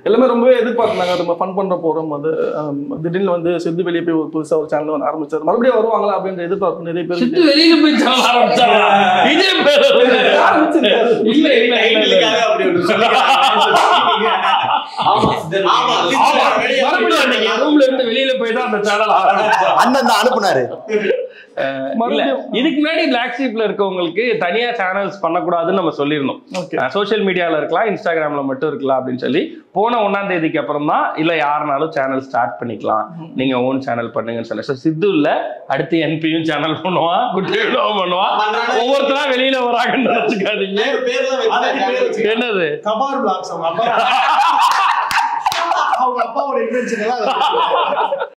எல்லாமே ரொம்பவே எதிர்பார்த்தாங்க நம்ம ஃபன் பண்ற போறோம் அது ஆம், திடீர்னு வந்து சித்து வெளியே போய் ஒரு புதுசா ஒரு சேனல் வந்து ஆரம்பிச்சாரு மறுபடியும் வருவாங்களா அப்படின்ற எதிர்பார்ப்பு நிறைய பேர் சித்து வெளியில போய் சேனல் ஆரம்பிச்சாரா இதே பேர் ஆரம்பிச்சிருக்காரு. இல்ல இல்ல இல்ல இல்ல டைட்டிலுக்காக அப்படி ஒண்ணு சொல்லிக்கிறாங்க. ஆமா சித்தர். ஆமா. ஆமா. மறுபடியும் அன்னைக்கு ரூம்ல இருந்து வெளியில போய் தான் அந்த சேனல் ஆரம்பிச்சோம் அண்ணன் தான் அனுப்புனாரு இல்ல மறுபடியும் இதுக்கு முன்னாடி பிளாக் ஷீப்ல இருக்கவங்களுக்கு தனியா சேனல்ஸ் பண்ணக்கூடாதுன்னு நம்ம சொல்லியிருந்தோம் ஓகே சோஷியல் மீடியால இருக்கலாம் இன்ஸ்டாகிராம்ல மட்டும் இருக்கலாம் அப்படின்னு சொல்லி போன ஒன்னாம் தேதிக்கு அப்புறம் தான் இல்ல யாருனாலும் சேனல் ஸ்டார்ட் பண்ணிக்கலாம் நீங்க ஓன் சேனல் பண்ணுங்கன்னு சொல்லி So, சித்து இல்ல அடுத்து என்பியும் சேனல் பண்ணுவான் குட்டியும் பண்ணுவான் பண்றானே. ஒவ்வொருத்தரா வெளியில வராங்கன்னு நினைச்சுக்காதீங்க பேர் பேர்லாம் வச்சு அதுக்கு பேர் channel வச்சு. என்னது கபார் பிளாக்ஸ் அவங்க அப்பா அவங்க அப்பாவோட இன்வென்ஷன் எல்லாம் அதுல இருக்கு.